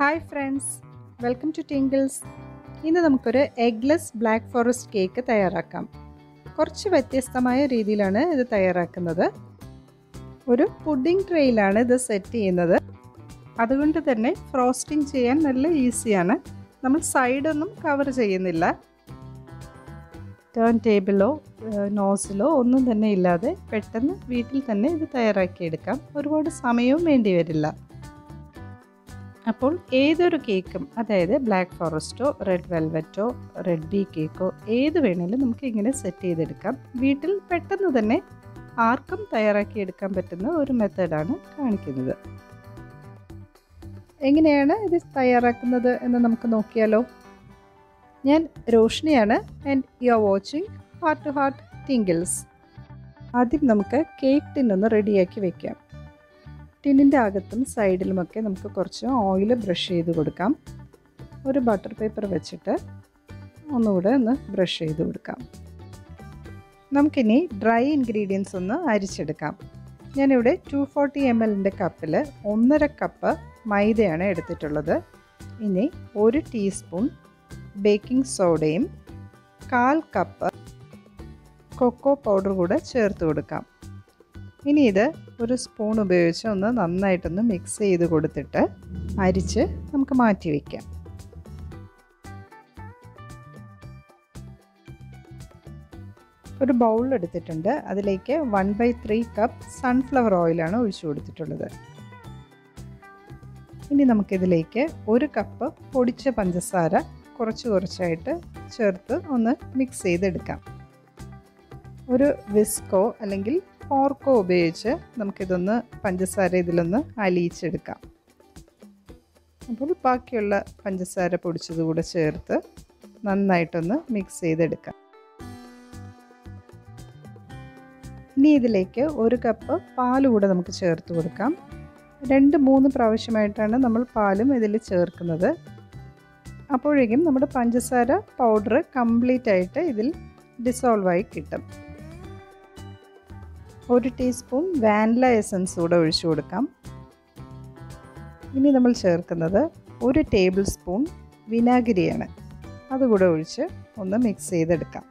hi friends welcome to Tinkles ഇന്ന് നമുക്കൊരു eggless black forest cake തയ്യാറാക്കാം കുറച്ച് വ്യത്യസ്തമായ രീതിയിലാണ് ഇത് തയ്യാറാക്കുന്നത് ഒരു പുഡിംഗ് ട്രേയിലാണ് ഇത് സെറ്റ് ചെയ്യുന്നത് അതുകൊണ്ട് തന്നെ ഫ്രോസ്റ്റിംഗ് ചെയ്യാൻ നല്ല ഈസിയാണ് നമ്മൾ സൈഡൊന്നും കവർ ചെയ്യുന്നില്ല ടേൺ ടേബിളോ നോസിലോ ഒന്നും തന്നെ ഇല്ലാതെ പെട്ടെന്ന് വീട്ടിൽ തന്നെ ഇത് തയ്യാറാക്കിയെടുക്കാം ഒരുപാട് സമയവും വേണ്ടി വരില്ല അപ്പോൾ ഏതൊരു കേക്കും അതായത് ബ്ലാക്ക് ഫോറസ്റ്റോ റെഡ് വെൽവെറ്റോ റെഡ് ബീ കേക്കോ ഏത് വേണേലും നമുക്ക് ഇങ്ങനെ സെറ്റ് ചെയ്തെടുക്കാം വീട്ടിൽ പെട്ടെന്ന് തന്നെ ആർക്കും തയ്യാറാക്കിയെടുക്കാൻ പറ്റുന്ന ഒരു മെത്തേഡാണ് കാണിക്കുന്നത് എങ്ങനെയാണ് ഇത് തയ്യാറാക്കുന്നത് എന്ന് നമുക്ക് നോക്കിയാലോ ഞാൻ രോഷിനിയാണ് and you are watching heart to heart Tinkles ആദ്യം നമുക്ക് കേക്ക് ടിന്നൊന്ന് റെഡിയാക്കി വെക്കാം ടിന്നിൻ്റെ അകത്തും സൈഡിലുമൊക്കെ നമുക്ക് കുറച്ച് ഓയിൽ ബ്രഷ് ചെയ്ത് കൊടുക്കാം ഒരു ബട്ടർ പേപ്പർ വെച്ചിട്ട് ഒന്നുകൂടെ ഒന്ന് ബ്രഷ് ചെയ്ത് കൊടുക്കാം നമുക്കിനി ഡ്രൈ ഇൻഗ്രീഡിയൻസ് ഒന്ന് അരിച്ചെടുക്കാം ഞാനിവിടെ ടു ഫോർട്ടി എം എല്ലിൻ്റെ കപ്പിൽ ഒന്നര കപ്പ് മൈദയാണ് എടുത്തിട്ടുള്ളത് ഇനി ഒരു ടീസ്പൂൺ ബേക്കിംഗ് സോഡയും കാൽ കപ്പ് കൊക്കോ പൗഡർ കൂടെ ചേർത്ത് കൊടുക്കാം ഇനി ഇത് ഒരു സ്പൂൺ ഉപയോഗിച്ച് ഒന്ന് നന്നായിട്ടൊന്ന് മിക്സ് ചെയ്ത് കൊടുത്തിട്ട് അരിച്ച് നമുക്ക് മാറ്റി വയ്ക്കാം ഒരു ബൗൾ എടുത്തിട്ടുണ്ട് അതിലേക്ക് one by three cup sunflower ഓയിലാണ് ഒഴിച്ചു കൊടുത്തിട്ടുള്ളത് ഇനി നമുക്കിതിലേക്ക് ഒരു കപ്പ് പൊടിച്ച പഞ്ചസാര കുറച്ച് കുറച്ചായിട്ട് ചേർത്ത് ഒന്ന് മിക്സ് ചെയ്തെടുക്കാം ഒരു വിസ്കോ അല്ലെങ്കിൽ ഫോർക്കോ ഉപയോഗിച്ച് നമുക്കിതൊന്ന് പഞ്ചസാര ഇതിലൊന്ന് അലിയിച്ചെടുക്കാം അപ്പോൾ ബാക്കിയുള്ള പഞ്ചസാര പൊടിച്ചത് കൂടെ ചേർത്ത് നന്നായിട്ടൊന്ന് മിക്സ് ചെയ്തെടുക്കാം ഇനി ഇതിലേക്ക് ഒരു കപ്പ് പാൽ കൂടെ നമുക്ക് ചേർത്ത് കൊടുക്കാം രണ്ട് മൂന്ന് പ്രാവശ്യമായിട്ടാണ് നമ്മൾ പാലും ഇതിൽ ചേർക്കുന്നത് അപ്പോഴേക്കും നമ്മുടെ പഞ്ചസാര പൗഡർ കംപ്ലീറ്റ് ആയിട്ട് ഇതിൽ ഡിസോൾവ് ആയി കിട്ടും ഒരു ടീസ്പൂൺ വാനില എസൻസ് കൂടെ ഒഴിച്ചു കൊടുക്കാം ഇനി നമ്മൾ ചേർക്കുന്നത് ഒരു ടേബിൾ സ്പൂൺ വിനാഗിരിയാണ് അതുകൂടെ ഒഴിച്ച് ഒന്ന് മിക്സ് ചെയ്തെടുക്കാം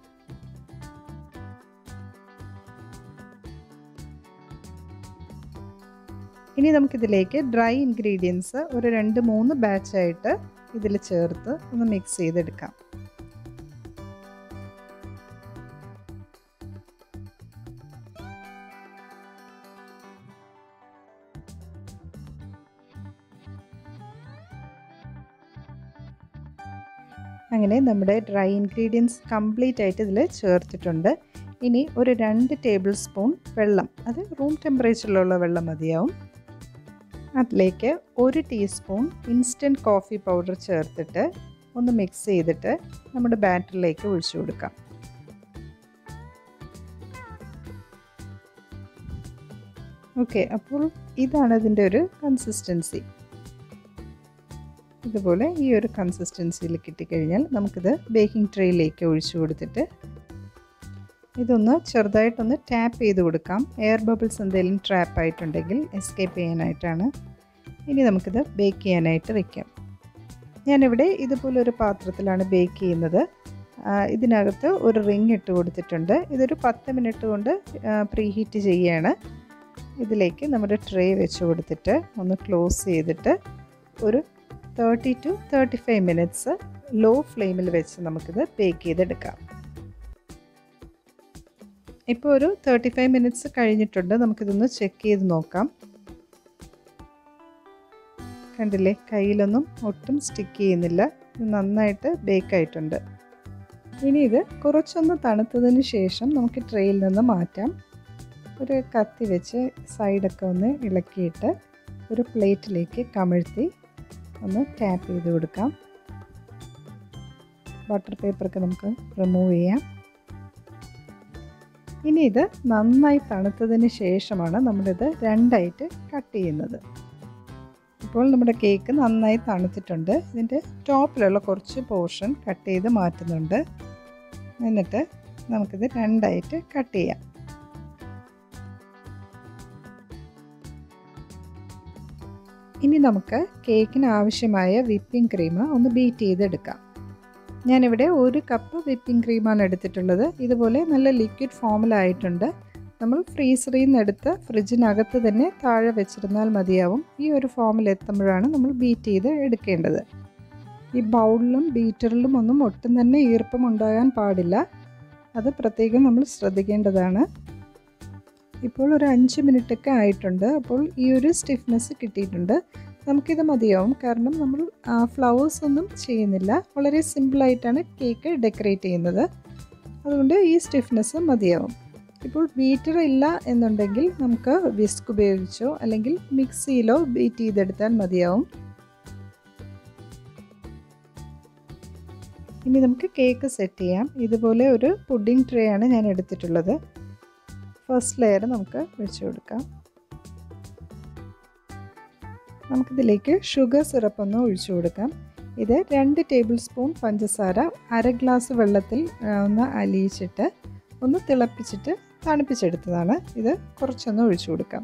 ഇനി നമുക്കിതിലേക്ക് ഡ്രൈ ഇൻഗ്രീഡിയൻസ് ഒരു രണ്ട് മൂന്ന് ബാച്ചായിട്ട് ഇതിൽ ചേർത്ത് ഒന്ന് മിക്സ് ചെയ്തെടുക്കാം അങ്ങനെ നമ്മുടെ ഡ്രൈ ഇൻഗ്രീഡിയൻസ് കംപ്ലീറ്റ് ആയിട്ട് ഇതിൽ ചേർത്തിട്ടുണ്ട് ഇനി ഒരു രണ്ട് ടേബിൾ സ്പൂൺ വെള്ളം അത് റൂം ടെമ്പറേച്ചറിലുള്ള വെള്ളം മതിയാവും അതിലേക്ക് ഒരു ടീസ്പൂൺ ഇൻസ്റ്റൻറ്റ് കോഫി പൗഡർ ചേർത്തിട്ട് ഒന്ന് മിക്സ് ചെയ്തിട്ട് നമ്മുടെ ബാറ്ററിലേക്ക് ഒഴിച്ചു കൊടുക്കാം ഓക്കെ അപ്പോൾ ഇതാണ് ഇതിൻ്റെ ഒരു കൺസിസ്റ്റൻസി ഇതുപോലെ ഈ ഒരു കൺസിസ്റ്റൻസിയിൽ കിട്ടിക്കഴിഞ്ഞാൽ നമുക്കിത് ബേക്കിംഗ് ട്രേയിലേക്ക് ഒഴിച്ചു കൊടുത്തിട്ട് ഇതൊന്ന് ചെറുതായിട്ടൊന്ന് ടാപ്പ് ചെയ്ത് കൊടുക്കാം എയർ ബബിൾസ് എന്തെങ്കിലും ട്രാപ്പ് ആയിട്ടുണ്ടെങ്കിൽ എസ്കേപ്പ് ചെയ്യാനായിട്ടാണ് ഇനി നമുക്കിത് ബേക്ക് ചെയ്യാനായിട്ട് വെക്കാം ഞാനിവിടെ ഇതുപോലെ ഒരു പാത്രത്തിലാണ് ബേക്ക് ചെയ്യുന്നത് ഇതിനകത്ത് ഒരു റിങ് ഇട്ട് കൊടുത്തിട്ടുണ്ട് ഇതൊരു പത്ത് മിനിറ്റ് കൊണ്ട് പ്രീ ഹീറ്റ് ചെയ്യുകയാണ് ഇതിലേക്ക് നമ്മുടെ ട്രേ വെച്ച് കൊടുത്തിട്ട് ഒന്ന് ക്ലോസ് ചെയ്തിട്ട് ഒരു thirty to thirty five minutes low ഫ്ലെയിമിൽ വെച്ച് നമുക്കിത് ബേക്ക് ചെയ്തെടുക്കാം ഇപ്പോൾ ഒരു തേർട്ടി ഫൈവ് മിനിറ്റ്സ് കഴിഞ്ഞിട്ടുണ്ട് നമുക്കിതൊന്ന് ചെക്ക് ചെയ്ത് നോക്കാം കണ്ടില്ലേ കയ്യിലൊന്നും ഒട്ടും സ്റ്റിക്ക് ചെയ്യുന്നില്ല ഇത് നന്നായിട്ട് ബേക്ക് ആയിട്ടുണ്ട് ഇനി ഇത് കുറച്ചൊന്ന് തണുത്തതിന് ശേഷം നമുക്ക് ട്രെയിൽ നിന്ന് മാറ്റാം ഒരു കത്തി വെച്ച് സൈഡൊക്കെ ഒന്ന് ഇളക്കിയിട്ട് ഒരു പ്ലേറ്റിലേക്ക് കമിഴ്ത്തി ഒന്ന് ടാപ്പ് ചെയ്ത് കൊടുക്കാം ബട്ടർ പേപ്പറൊക്കെ നമുക്ക് റിമൂവ് ചെയ്യാം ഇനി ഇത് നന്നായി തണുത്തതിന് ശേഷമാണ് നമ്മളിത് രണ്ടായിട്ട് കട്ട് ചെയ്യുന്നത് ഇപ്പോൾ നമ്മുടെ കേക്ക് നന്നായി തണുത്തിട്ടുണ്ട് ഇതിൻ്റെ ടോപ്പിലുള്ള കുറച്ച് പോർഷൻ കട്ട് ചെയ്ത് മാറ്റുന്നുണ്ട് എന്നിട്ട് നമുക്കിത് രണ്ടായിട്ട് കട്ട് ചെയ്യാം ഇനി നമുക്ക് കേക്കിന് ആവശ്യമായ വിപ്പിംഗ് ക്രീം ഒന്ന് ബീറ്റ് ചെയ്തെടുക്കാം ഞാനിവിടെ ഒരു കപ്പ് വിപ്പിംഗ് ക്രീമാണ് എടുത്തിട്ടുള്ളത് ഇതുപോലെ നല്ല ലിക്വിഡ് ഫോമിലായിട്ടുണ്ട് നമ്മൾ ഫ്രീസറിൽ നിന്ന് എടുത്ത് ഫ്രിഡ്ജിനകത്ത് തന്നെ താഴെ വെച്ചിരുന്നാൽ മതിയാവും ഈ ഒരു ഫോമിൽ എത്തുമ്പോഴാണ് നമ്മൾ ബീറ്റ് ചെയ്ത് എടുക്കേണ്ടത് ഈ ബൗളിലും ബീറ്ററിലും ഒന്നും ഒട്ടും തന്നെ ഈർപ്പം ഉണ്ടാകാൻ പാടില്ല അത് പ്രത്യേകം നമ്മൾ ശ്രദ്ധിക്കേണ്ടതാണ് ഇപ്പോൾ ഒരു അഞ്ച് മിനിറ്റൊക്കെ ആയിട്ടുണ്ട് അപ്പോൾ ഈ ഒരു സ്റ്റിഫ്നെസ് കിട്ടിയിട്ടുണ്ട് നമുക്കിത് മതിയാവും കാരണം നമ്മൾ ഫ്ലവേഴ്സ് ഒന്നും ചെയ്യുന്നില്ല വളരെ സിമ്പിളായിട്ടാണ് കേക്ക് ഡെക്കറേറ്റ് ചെയ്യുന്നത് അതുകൊണ്ട് ഈ സ്റ്റിഫ്നെസ് മതിയാവും ഇപ്പോൾ ബീറ്റർ ഇല്ല എന്നുണ്ടെങ്കിൽ നമുക്ക് വിസ്ക് ഉപയോഗിച്ചോ അല്ലെങ്കിൽ മിക്സിയിലോ ബീറ്റ് ചെയ്തെടുത്താൽ മതിയാവും ഇനി നമുക്ക് കേക്ക് സെറ്റ് ചെയ്യാം ഇതുപോലെ ഒരു പുഡിംഗ് ട്രേ ആണ് ഞാൻ എടുത്തിട്ടുള്ളത് ഫസ്റ്റ് ലെയർ നമുക്ക് വെച്ച് കൊടുക്കാം നമുക്കിതിലേക്ക് ഷുഗർ സിറപ്പ് ഒന്ന് ഒഴിച്ചു കൊടുക്കാം ഇത് രണ്ട് ടേബിൾ സ്പൂൺ പഞ്ചസാര അര ഗ്ലാസ് വെള്ളത്തിൽ ഒന്ന് അലിയിച്ചിട്ട് ഒന്ന് തിളപ്പിച്ചിട്ട് തണുപ്പിച്ചെടുത്തതാണ് ഇത് കുറച്ചൊന്ന് ഒഴിച്ചു കൊടുക്കാം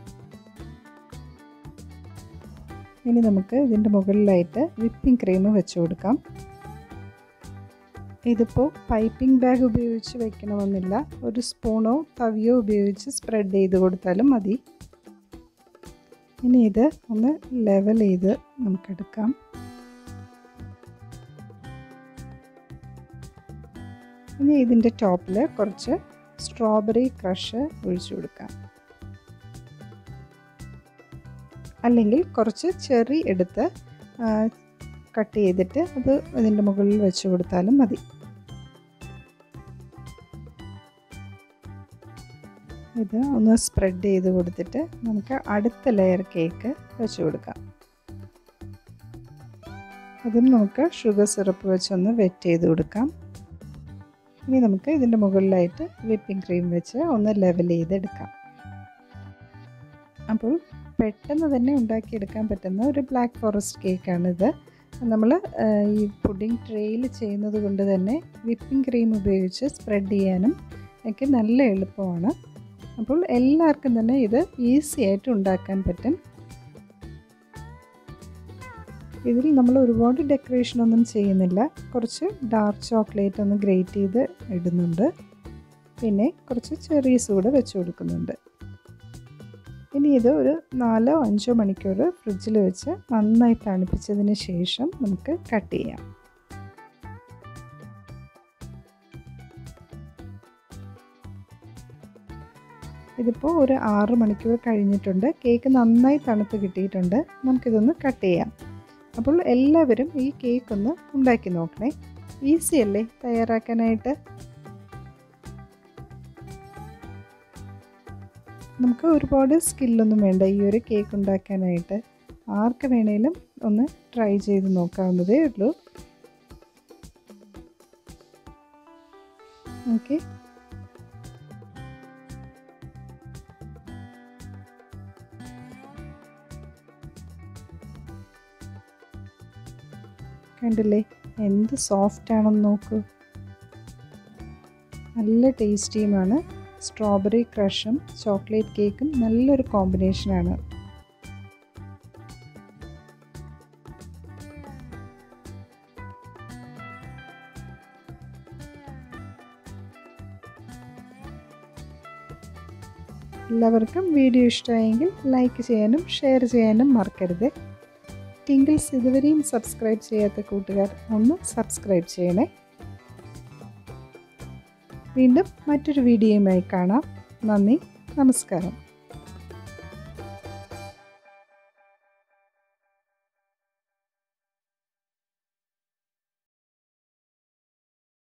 ഇനി നമുക്ക് ഇതിൻ്റെ മുകളിലായിട്ട് വിപ്പിംഗ് ക്രീം വെച്ച് കൊടുക്കാം ഇതിപ്പോൾ പൈപ്പിംഗ് ബാഗ് ഉപയോഗിച്ച് വെക്കണമെന്നില്ല ഒരു സ്പൂണോ തവിയോ ഉപയോഗിച്ച് സ്പ്രെഡ് ചെയ്ത് കൊടുത്താലും മതി ഇനി ഇത് ഒന്ന് ലെവൽ ചെയ്ത് നമുക്കെടുക്കാം ഇനി ഇതിൻ്റെ ടോപ്പിൽ കുറച്ച് സ്ട്രോബെറി ക്രഷ് ഒഴിച്ചു കൊടുക്കാം അല്ലെങ്കിൽ കുറച്ച് ചെറി എടുത്ത് കട്ട് ചെയ്തിട്ട് അത് അതിൻ്റെ മുകളിൽ വെച്ച് കൊടുത്താലും മതി ഇത് ഒന്ന് സ്പ്രെഡ് ചെയ്ത് കൊടുത്തിട്ട് നമുക്ക് അടുത്ത ലെയർ കേക്ക് വെച്ച് കൊടുക്കാം അതും നമുക്ക് ഷുഗർ സിറപ്പ് വെച്ചൊന്ന് വെറ്റ് ചെയ്ത് കൊടുക്കാം ഇനി നമുക്ക് ഇതിൻ്റെ മുകളിലായിട്ട് വിപ്പിംഗ് ക്രീം വെച്ച് ഒന്ന് ലെവൽ ചെയ്തെടുക്കാം അപ്പോൾ പെട്ടെന്ന് തന്നെ ഉണ്ടാക്കിയെടുക്കാൻ പറ്റുന്ന ഒരു ബ്ലാക്ക് ഫോറസ്റ്റ് കേക്കാണിത് നമ്മൾ ഈ പുഡിംഗ് ട്രേയിൽ ചെയ്യുന്നത് കൊണ്ട് തന്നെ വിപ്പിംഗ് ക്രീം ഉപയോഗിച്ച് സ്പ്രെഡ് ചെയ്യാനും ഒക്കെ നല്ല എളുപ്പമാണ് അപ്പോൾ എല്ലാവർക്കും തന്നെ ഇത് ഈസി ആയിട്ട് ഉണ്ടാക്കാൻ പറ്റും ഇതിൽ നമ്മൾ ഒരുപാട് ഡെക്കറേഷൻ ഒന്നും ചെയ്യുന്നില്ല കുറച്ച് ഡാർക്ക് ചോക്ലേറ്റ് ഒന്ന് ഗ്രേറ്റ് ചെയ്ത് ഇടുന്നുണ്ട് പിന്നെ കുറച്ച് ചെറീസ് കൂടെ വെച്ച് കൊടുക്കുന്നുണ്ട് ഇനി ഇത് ഒരു നാലോ അഞ്ചോ മണിക്കൂർ ഫ്രിഡ്ജിൽ വെച്ച് നന്നായി തണുപ്പിച്ചതിന് ശേഷം നമുക്ക് കട്ട് ചെയ്യാം ഇതിപ്പോൾ ഒരു ആറ് മണിക്കൂർ കഴിഞ്ഞിട്ടുണ്ട് കേക്ക് നന്നായി തണുത്ത് കിട്ടിയിട്ടുണ്ട് നമുക്കിതൊന്ന് കട്ട് ചെയ്യാം അപ്പോൾ എല്ലാവരും ഈ കേക്ക് ഒന്ന് ഉണ്ടാക്കി നോക്കണേ ഈസി അല്ലേ തയ്യാറാക്കാനായിട്ട് നമുക്ക് ഒരുപാട് സ്കില്ലൊന്നും വേണ്ട ഈ ഒരു കേക്ക് ഉണ്ടാക്കാനായിട്ട് ആർക്ക് വേണേലും ഒന്ന് ട്രൈ ചെയ്ത് നോക്കാവുന്നതേ ഉള്ളൂ ഓക്കെ കണ്ടില്ലേ എന്ത് സോഫ്റ്റ് ആണെന്ന് നോക്കൂ നല്ല ടേസ്റ്റിയുമാണ് സ്ട്രോബെറി ക്രഷും ചോക്ലേറ്റ് കേക്കും നല്ലൊരു കോമ്പിനേഷനാണ് എല്ലാവർക്കും വീഡിയോ ഇഷ്ടമായെങ്കിൽ ലൈക്ക് ചെയ്യാനും ഷെയർ ചെയ്യാനും മറക്കരുത് ടിങ്കിൾസ് ഇതുവരെയും സബ്സ്ക്രൈബ് ചെയ്യാത്ത കൂട്ടുകാർ ഒന്ന് സബ്സ്ക്രൈബ് ചെയ്യണേ വീണ്ടും മറ്റൊരു വീഡിയോയുമായി കാണാം നന്ദി നമസ്കാരം